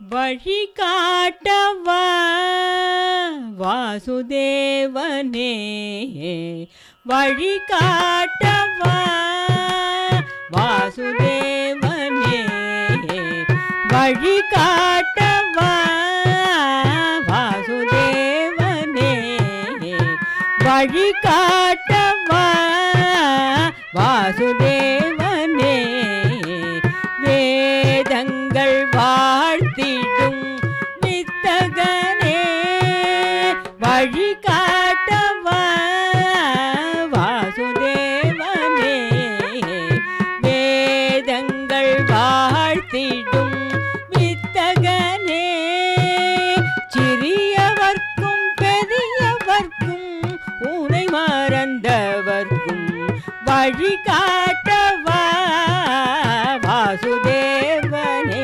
வழி காட்டவா வாசுதேவனே வழி காட்டவா வாசுதேவனே வழி காட்டவா வாசுதேவனே வழி காட்டவா வாசுதேவனே வேதங்கள் வாழ்த்திடும் வித்தகனே வழி காட்டவா வாசுதேவனே வேதங்கள் வாழ்த்திடும் வித்தகனே சிறியவர்க்கும் பெரியவர்க்கும் உனை மறந்தவர்க்கும் வழி காட்டவா வாசுதேவனே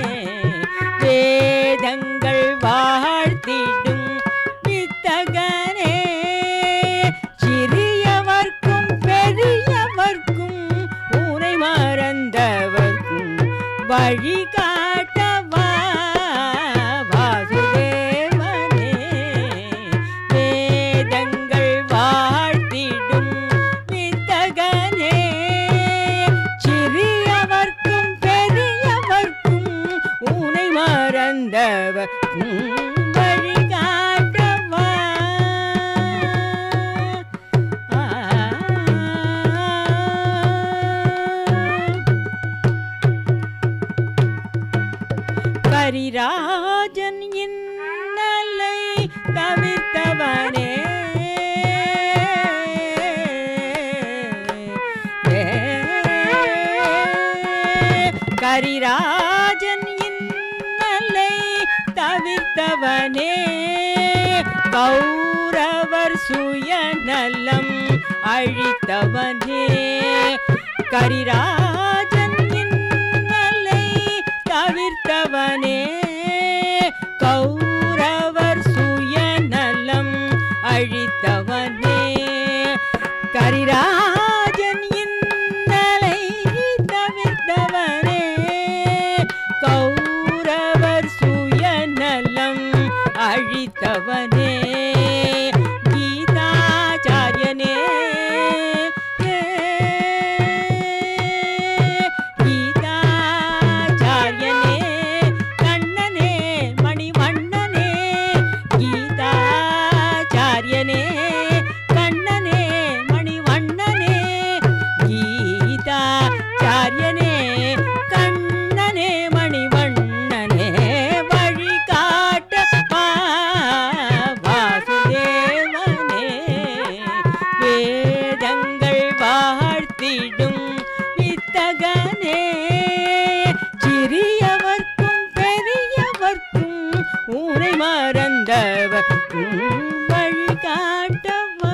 வேதங்கள் வாழ்த்திடும் வித்தகனே சிறியவர்க்கும் பெரியவர்க்கும் உனை மறந்தவர்க்கும் வழி காட்டவா வாசுதேவனே வேதங்கள் வாழ்த்திடும் வித்தகனே சிறியவர்க்கும் பெரியவர்க்கும் உனை மறந்தவர் வழி காட்டவா கரிராஜன் இன்னலை தவிர்த்தவனே கரிராஜன் இன்னலை தவிர்த்தவனே கௌரவர் சுயநலம் அழித்தவனே கரிராஜன் இன்னலை தவிர்த்தவனே கௌரவர் சுயநலம் அழித்தவனே கரிராஜன் இன்னலை தவிர்த்தவனே கௌரவர் சுயநலம் அழித்தவனே கீதாச்சாரியனே கீதாச்சாரியனே கண்ணனே மணிவண்ணனே கீதாச்சாரியனே கண்ணனே மணிவண்ணனே கீதாச்சாரியனே கண்ணனே மணிவண்ணனே வழி காட்ட வாசுதேவனே வேதங்கள் வாழ்த்திடும் வித்தகனே சிறியவர்க்கும் பெரியவர்க்கும் உனை மறந்தவர்க்கும் வழி காட்டவா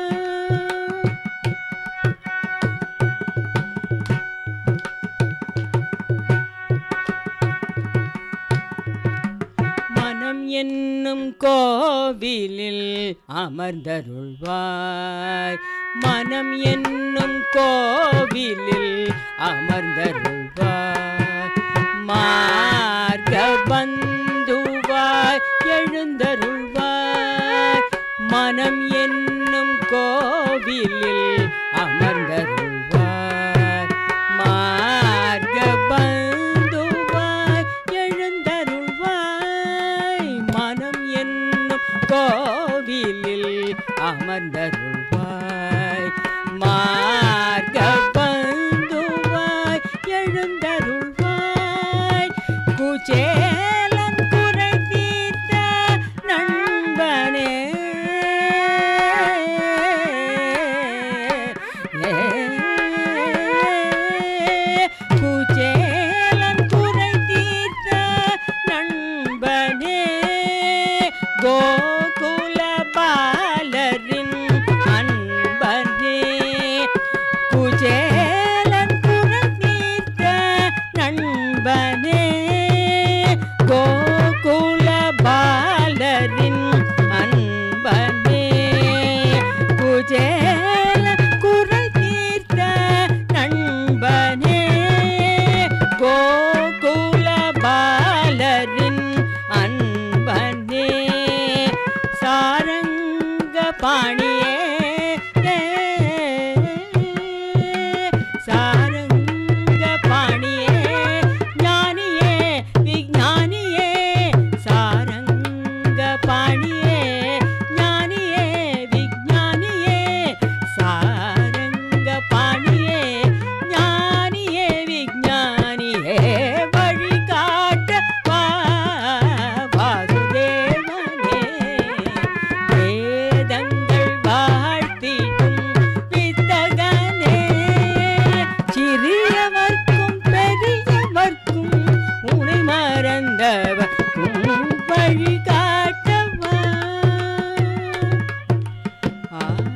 மனம் என்னும் கோவிலில் அமர்ந்தருள்வாய் மனம் என்னும் கோவிலில் அமர்ந்தருள்வாய் மார்க பந்துவாய் எழுந்தருள்வாய் மனம் என்னும் கோவிலில் அமர்ந்தருள்வாய் மார்க பந்துவாய் எழுந்தருள்வாய் மனம் என்னும் கோவிலில் அமர்ந்தருள்வாய் மார்க பந்துவாய் எழுந்தருள்வாய் குச்சேலன் குறை தீர்த்த நண்பனே குச்சேலன் குறை தீர்த்த நண்பனே கோகுல பாலரின் அன்பனே குச்சேலன் குறை தீர்த்த நண்பனே கோகுல பாலரின் அன்பனே குஜேல குறை தீர்த்த நண்பனே கோகுல பாலரின் ஆ